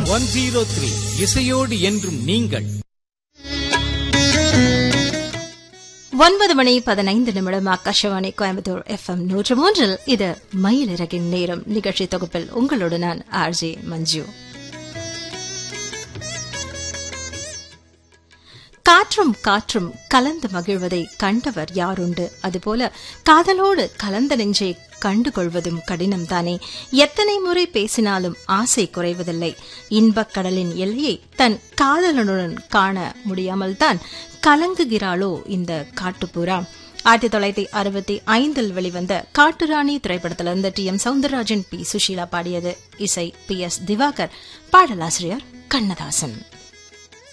one zero three இசையோடு என்றும் நீங்கள் ஒன்பது மணி பதினைந்து நிமிடம் ஆகாஷவாணி கோயம்புத்தூர் எஃப்எம் நூற்று மூன்றில் இது மயிலிறகின் நேரம் நிகழ்ச்சி தொகுப்பில் உங்களோடு நான் ஆர்ஜே மஞ்சு காற்றும் காற்றும் கலந்து மகிழ்வதை கண்டவர் யாருண்டு அதுபோல காதலோடு கலந்த நெஞ்சை கண்டுகொள்வதும் கடினம்தானே எத்தனை முறை பேசினாலும் ஆசை குறைவதில்லை இன்பக் கடலின் எல்லையை தன் காதலனுடன் காண முடியாமல்தான் கலங்குகிறாளோ இந்த காட்டுப்புறா ஆயிரத்தி தொள்ளாயிரத்தி அறுபத்தி ஐந்தில் வெளிவந்த காட்டுராணி திரைப்படத்திலிருந்து டி எம் சவுந்தரராஜன் பி சுஷீலா பாடியது இசை பி எஸ் திவாகர் பாடலாசிரியர் கண்ணதாசன்